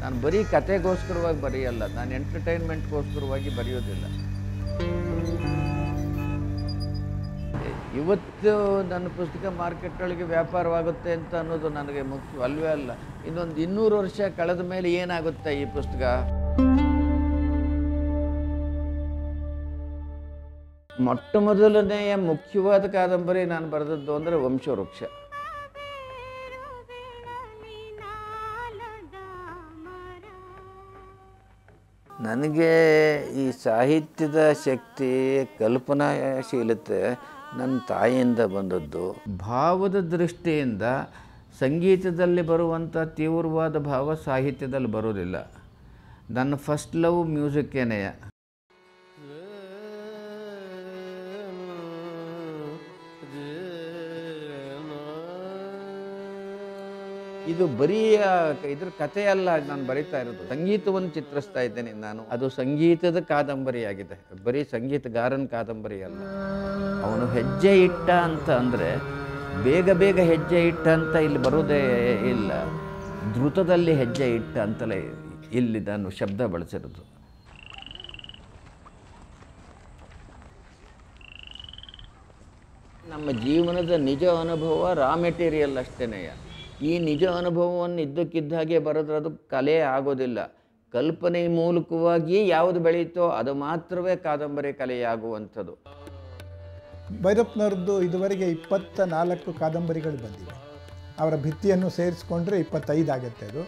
ನಾನು ಬರೀ ಕತೆಗೋಸ್ಕರವಾಗಿ ಬರೆಯಲ್ಲ ನಾನು ಎಂಟರ್ಟೈನ್ಮೆಂಟ್ಗೋಸ್ಕರವಾಗಿ ಬರೆಯೋದಿಲ್ಲ ಇವತ್ತು ನನ್ನ ಪುಸ್ತಕ ಮಾರ್ಕೆಟ್ ಒಳಗೆ ವ್ಯಾಪಾರವಾಗುತ್ತೆ ಅಂತ ಅನ್ನೋದು ನನಗೆ ಮುಖ್ಯ ಅಲ್ವೇ ಅಲ್ಲ ಇನ್ನೊಂದು ಇನ್ನೂರು ವರ್ಷ ಕಳೆದ ಮೇಲೆ ಏನಾಗುತ್ತೆ ಈ ಪುಸ್ತಕ ಮೊಟ್ಟ ಮೊದಲನೆಯ ಮುಖ್ಯವಾದ ಕಾದಂಬರಿ ನಾನು ಬರೆದದ್ದು ಅಂದರೆ ವಂಶವೃಕ್ಷ ನನಗೆ ಈ ಸಾಹಿತ್ಯದ ಶಕ್ತಿ ಕಲ್ಪನಾಶೀಲತೆ ನನ್ನ ತಾಯಿಯಿಂದ ಬಂದದ್ದು ಭಾವದ ದೃಷ್ಟಿಯಿಂದ ಸಂಗೀತದಲ್ಲಿ ಬರುವಂಥ ತೀವ್ರವಾದ ಭಾವ ಸಾಹಿತ್ಯದಲ್ಲಿ ಬರೋದಿಲ್ಲ ನನ್ನ ಫಸ್ಟ್ ಲವ್ ಮ್ಯೂಸಿಕ್ಕೇನೆಯ ಇದು ಬರೀ ಆ, ಇದ್ರ ಕಥೆ ಅಲ್ಲ ನಾನು ಬರೀತಾ ಇರೋದು ಸಂಗೀತವನ್ನು ಚಿತ್ರಿಸ್ತಾ ಇದ್ದೇನೆ ನಾನು ಅದು ಸಂಗೀತದ ಕಾದಂಬರಿಯಾಗಿದೆ ಬರೀ ಸಂಗೀತಗಾರನ ಕಾದಂಬರಿ ಅಲ್ಲ ಅವನು ಹೆಜ್ಜೆ ಇಟ್ಟ ಅಂತ ಅಂದರೆ ಬೇಗ ಬೇಗ ಹೆಜ್ಜೆ ಇಟ್ಟ ಅಂತ ಇಲ್ಲಿ ಬರೋದೇ ಇಲ್ಲ ದ್ರುತದಲ್ಲಿ ಹೆಜ್ಜೆ ಇಟ್ಟ ಅಂತಲೇ ಇಲ್ಲಿ ನಾನು ಶಬ್ದ ಬಳಸಿರೋದು ನಮ್ಮ ಜೀವನದ ನಿಜ ಅನುಭವ ರಾ ಮೆಟೀರಿಯಲ್ ಅಷ್ಟೇನೆಯ ಈ ನಿಜ ಅನುಭವವನ್ನು ಇದ್ದಕ್ಕಿದ್ದ ಹಾಗೆ ಬರೆದ್ರೆ ಅದು ಕಲೆ ಆಗೋದಿಲ್ಲ ಕಲ್ಪನೆ ಮೂಲಕವಾಗಿ ಯಾವುದು ಬೆಳೀತೋ ಅದು ಮಾತ್ರವೇ ಕಾದಂಬರಿ ಕಲೆಯಾಗುವಂಥದ್ದು ಭೈರಪ್ಪನವ್ರದ್ದು ಇದುವರೆಗೆ ಇಪ್ಪತ್ತ ನಾಲ್ಕು ಕಾದಂಬರಿಗಳು ಬಂದಿವೆ ಅವರ ಭಿತ್ತಿಯನ್ನು ಸೇರಿಸ್ಕೊಂಡ್ರೆ ಇಪ್ಪತ್ತೈದು ಆಗುತ್ತೆ ಅದು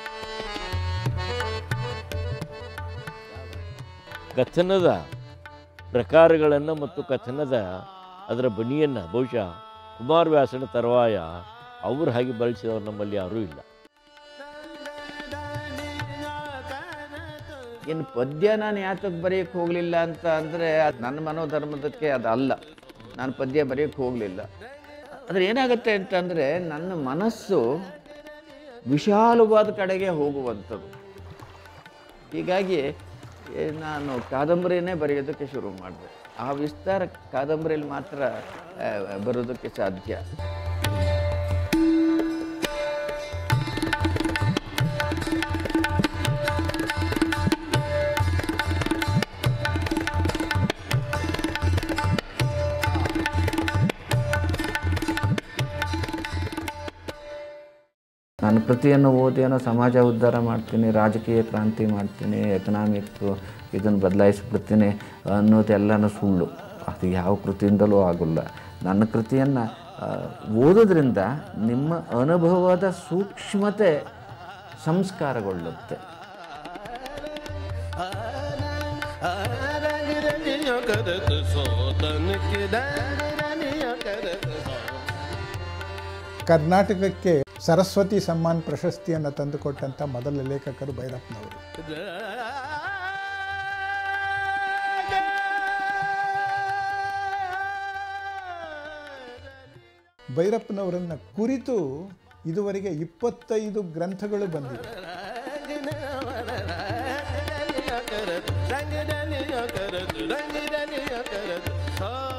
ಕಥನದ ಪ್ರಕಾರಗಳನ್ನು ಮತ್ತು ಕಥನದ ಅದರ ಬನಿಯನ್ನು ಬಹುಶಃ ಕುಮಾರವ್ಯಾಸನ ತರುವಾಯ ಅವ್ರ ಹಾಗೆ ಬಳಸಿದವರು ನಮ್ಮಲ್ಲಿ ಯಾರೂ ಇಲ್ಲ ಇನ್ನು ಪದ್ಯ ನಾನು ಯಾತಕ್ಕೆ ಬರೆಯೋಕ್ಕೆ ಹೋಗಲಿಲ್ಲ ಅಂತ ಅಂದರೆ ಅದು ನನ್ನ ಮನೋಧರ್ಮದಕ್ಕೆ ಅದಲ್ಲ ನಾನು ಪದ್ಯ ಬರೆಯೋಕ್ಕೆ ಹೋಗಲಿಲ್ಲ ಆದರೆ ಏನಾಗುತ್ತೆ ಅಂತಂದರೆ ನನ್ನ ಮನಸ್ಸು ವಿಶಾಲವಾದ ಕಡೆಗೆ ಹೋಗುವಂಥದ್ದು ಹೀಗಾಗಿ ಏ, ನಾನು ಕಾದಂಬರಿನೇ ಬರೆಯೋದಕ್ಕೆ ಶುರು ಮಾಡಿದೆ ಆ ವಿಸ್ತಾರ ಕಾದಂಬರಿಯಲ್ಲಿ ಮಾತ್ರ ಆ, ಬರೋದಕ್ಕೆ ಸಾಧ್ಯ ನಾನು ಕೃತಿಯನ್ನು ಓದಿ ಏನೋ ಸಮಾಜ ಉದ್ಧಾರ ಮಾಡ್ತೀನಿ ರಾಜಕೀಯ ಕ್ರಾಂತಿ ಮಾಡ್ತೀನಿ ಎಕನಾಮಿಕ್ ಇದನ್ನು ಬದಲಾಯಿಸ್ಬಿಡ್ತೀನಿ ಅನ್ನೋದೆಲ್ಲನೂ ಸುಳ್ಳು ಅದು ಯಾವ ಕೃತಿಯಿಂದಲೂ ಆಗೋಲ್ಲ ನನ್ನ ಕೃತಿಯನ್ನು ಓದೋದ್ರಿಂದ ನಿಮ್ಮ ಅನುಭವದ ಸೂಕ್ಷ್ಮತೆ ಸಂಸ್ಕಾರಗೊಳ್ಳುತ್ತೆ ಕರ್ನಾಟಕಕ್ಕೆ ಸರಸ್ವತಿ ಸಮ್ಮಾನ್ ಪ್ರಶಸ್ತಿಯನ್ನು ತಂದುಕೊಟ್ಟಂಥ ಮೊದಲ ಲೇಖಕರು ಭೈರಪ್ಪನವರು ಭೈರಪ್ಪನವರನ್ನು ಕುರಿತು ಇದುವರೆಗೆ ಇಪ್ಪತ್ತೈದು ಗ್ರಂಥಗಳು ಬಂದಿವೆ ರಂಗ